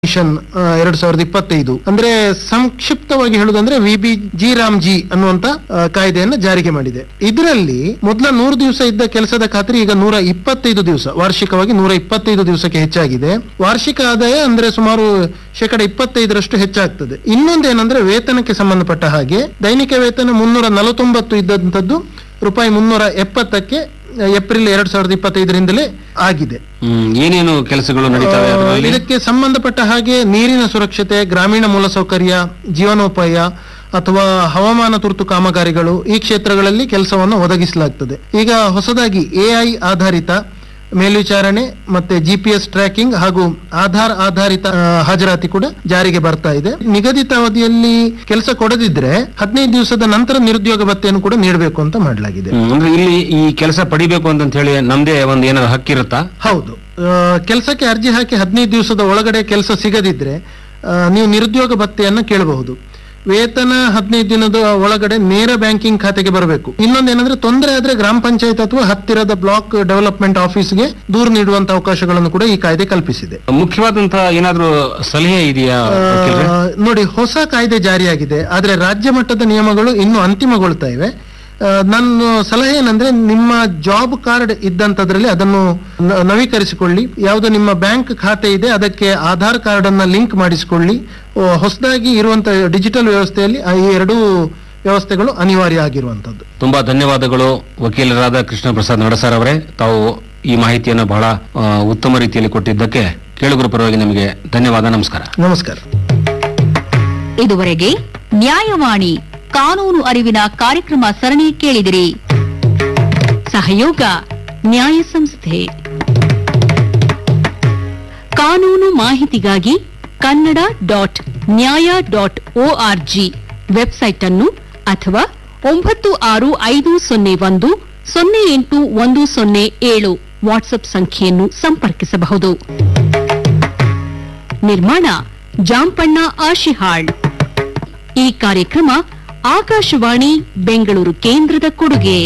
Mission ಎರಡ್ ಸಾವಿರದ ಇಪ್ಪತ್ತೈದು ಅಂದ್ರೆ ಸಂಕ್ಷಿಪ್ತವಾಗಿ ಹೇಳುದಂದ್ರೆ V B G RAM G ಅನ್ನುವಂತ ಆ, ಕಾಯ್ದೆಯನ್ನ ಜಾರಿಗೆ ಮಾಡಿದೆ ಇದರಲ್ಲಿ ಮೊದಲ ನೂರು ದಿವಸ ಇದ್ದ ಕೆಲಸದ ಖಾತ್ರಿ ಈಗ ನೂರ ಇಪ್ಪತ್ತೈದು ದಿವಸ ವಾರ್ಷಿಕವಾಗಿ ನೂರ ಇಪ್ಪತ್ತೈದು ದಿವಸಕ್ಕೆ ಹೆಚ್ಚಾಗಿದೆ ವಾರ್ಷಿಕ ಆದಾಯ ಅಂದ್ರೆ ಸುಮಾರು ಶೇಕಡ ಇಪ್ಪತ್ತೈದರಷ್ಟು ಹೆಚ್ಚಾಗ್ತದೆ ಇನ್ನೊಂದೇನಂದ್ರೆ ವೇತನಕ್ಕೆ ಸಂಬಂಧಪಟ್ಟ ಹಾಗೆ ದೈನಿಕ ವೇತನ ಮುನ್ನೂರ ನಲವತ್ತೊಂಬತ್ತು ಇದ್ದಂಥದ್ದು ರೂಪಾಯಿ ಮುನ್ನೂರ ಎಪ್ಪತ್ತಕ್ಕೆ ಆ, ಏಪ್ರಿಲ್ ಎರಡ್ ಸಾವಿರದ ಇಪ್ಪತ್ತೈದರಿಂದಲೇ ಆಗಿದೆ ಹ್ಮ್ ಏನೇನು ಕೆಲಸಗಳು ನಡೀತವೆ ಆ, ಅದರಲ್ಲಿ ಇದಕ್ಕೆ ಸಂಬಂಧಪಟ್ಟ ಹಾಗೆ ನೀರಿನ ಸುರಕ್ಷತೆ ಗ್ರಾಮೀಣ ಮೂಲಸೌಕರ್ಯ ಜೀವನೋಪಾಯ ಅಥವಾ ಹವಾಮಾನ ತುರ್ತು ಕಾಮಗಾರಿಗಳು ಈ ಕ್ಷೇತ್ರಗಳಲ್ಲಿ ಕೆಲಸವನ್ನು ಒದಗಿಸಲಾಗ್ತದೆ ಈಗ ಹೊಸದಾಗಿ ಎಐ ಆಧಾರಿತ ಮೇಲ್ವಿಚಾರಣೆ ಮತ್ತೆ ಜಿಪಿಎಸ್ ಟ್ರ್ಯಾಕಿಂಗ್ ಹಾಗೂ ಆಧಾರ್ ಆಧಾರಿತ ಆ, ಹಾಜರಾತಿ ಕೂಡ ಜಾರಿಗೆ ಬರ್ತಾ ಇದೆ ನಿಗದಿತ ಅವಧಿಯಲ್ಲಿ ಕೆಲಸ ಕೊಡದಿದ್ರೆ ಹದಿನೈದು ದಿವಸದ ನಂತರ ನಿರುದ್ಯೋಗ ಭತ್ಯೆಯನ್ನು ಕೂಡ ನೀಡಬೇಕು ಅಂತ ಮಾಡಲಾಗಿದೆ ಹ್ಮ್, ಅಂದ್ರೆ ಇಲ್ಲಿ ಈ ಕೆಲಸ ಪಡಿಬೇಕು ಅಂತ ಹೇಳಿ ನಮ್ದೇ ಒಂದು ಏನಾದ್ರು ಹಕ್ಕಿರುತ್ತಾ ಹೌದು ಕೆಲಸಕ್ಕೆ ಅರ್ಜಿ ಹಾಕಿ ಹದಿನೈದು ದಿವಸದ ಒಳಗಡೆ ಕೆಲಸ ಸಿಗದಿದ್ರೆ ಆ, ನೀವು ನಿರುದ್ಯೋಗ ಭತ್ಯೆಯನ್ನ ಕೇಳಬಹುದು ವೇತನ ಹದಿನೈದು ದಿನದ ಒಳಗಡೆ ನೇರ ಬ್ಯಾಂಕಿಂಗ್ ಖಾತೆಗೆ ಬರಬೇಕು ಇನ್ನೊಂದೇನಂದ್ರೆ ತೊಂದರೆ ಆದ್ರೆ ಗ್ರಾಮ ಪಂಚಾಯತ್ ಅಥವಾ ಹತ್ತಿರದ ಬ್ಲಾಕ್ ಡೆವಲಪ್ಮೆಂಟ್ ಆಫೀಸ್ಗೆ ದೂರು ನೀಡುವಂತ ಅವಕಾಶಗಳನ್ನು ಕೂಡ ಈ ಕಾಯ್ದೆ ಕಲ್ಪಿಸಿದೆ ಮುಖ್ಯವಾದಂತಹ ಏನಾದ್ರು ಸಲಹೆ ಇದೆಯಾ ವಕೀಲ್ರೆ? ಆ, ನೋಡಿ ಹೊಸ ಕಾಯ್ದೆ ಜಾರಿಯಾಗಿದೆ ಆದ್ರೆ ರಾಜ್ಯ ಮಟ್ಟದ ನಿಯಮಗಳು ಇನ್ನೂ ಅಂತಿಮಗೊಳ್ತಾ ಇವೆ ಆ, ನನ್ನ ಸಲಹೆ ಏನಂದ್ರೆ ನಿಮ್ಮ ಜಾಬ್ ಕಾರ್ಡ್ ಇದ್ದಂತದ್ರಲ್ಲಿ ಅದನ್ನು ನ- ನವೀಕರಿಸಿಕೊಳ್ಳಿ ಯಾವುದು ನಿಮ್ಮ ಬ್ಯಾಂಕ್ ಖಾತೆ ಇದೆ ಅದಕ್ಕೆ ಆಧಾರ್ ಕಾರ್ಡ್ ಅನ್ನ ಲಿಂಕ್ ಮಾಡಿಸಿಕೊಳ್ಳಿ ಆ, ಹೊಸದಾಗಿ ಇರುವಂತ ಡಿಜಿಟಲ್ ವ್ಯವಸ್ಥೆಯಲ್ಲಿ ಆ ಈ ಎರಡೂ ವ್ಯವಸ್ಥೆಗಳು ಅನಿವಾರ್ಯ ಆಗಿರುವಂತದ್ದು ತುಂಬಾ ಧನ್ಯವಾದಗಳು ವಕೀಲರಾದ ಕೃಷ್ಣ ಪ್ರಸಾದ್ ನಡಸರ್ ಅವರೇ ತಾವು ಈ ಮಾಹಿತಿಯನ್ನು ಬಹಳ ಆ, ಉತ್ತಮ ರೀತಿಯಲ್ಲಿ ಕೊಟ್ಟಿದ್ದಕ್ಕೆ ಕೇಳುಗರ ಪರವಾಗಿ ನಿಮಗೆ ಧನ್ಯವಾದ ನಮಸ್ಕಾರ ನಮಸ್ಕಾರ ಇದುವರೆಗೆ ನ್ಯಾಯವಾಣಿ ಕಾನೂನು ಅರಿವಿನ ಕಾರ್ಯಕ್ರಮ ಸರಣಿ ಕೇಳಿದಿರಿ ಸಹಯೋಗ ನ್ಯಾಯ ಸಂಸ್ಥೆ ಕಾನೂನು ಮಾಹಿತಿಗಾಗಿ Kannada dot Nyaya dot org website ಅನ್ನು ಅಥವಾ ಒಂಬತ್ತು ಆರು ಐದು ಸೊನ್ನೆ ಒಂದು ಸೊನ್ನೆ ಎಂಟು ಒಂದು ಸೊನ್ನೆ ಏಳು ವಾಟ್ಸ್ಆಪ್ ಸಂಖ್ಯೆಯನ್ನು ಸಂಪರ್ಕಿಸಬಹುದು ನಿರ್ಮಾಣ ಜಾಂಪಣ್ಣ ಆಶಿಹಾಳ್ ಈ ಕಾರ್ಯಕ್ರಮ ಆಕಾಶವಾಣಿ ಬೆಂಗಳೂರು ಕೇಂದ್ರದ ಕೊಡುಗೆ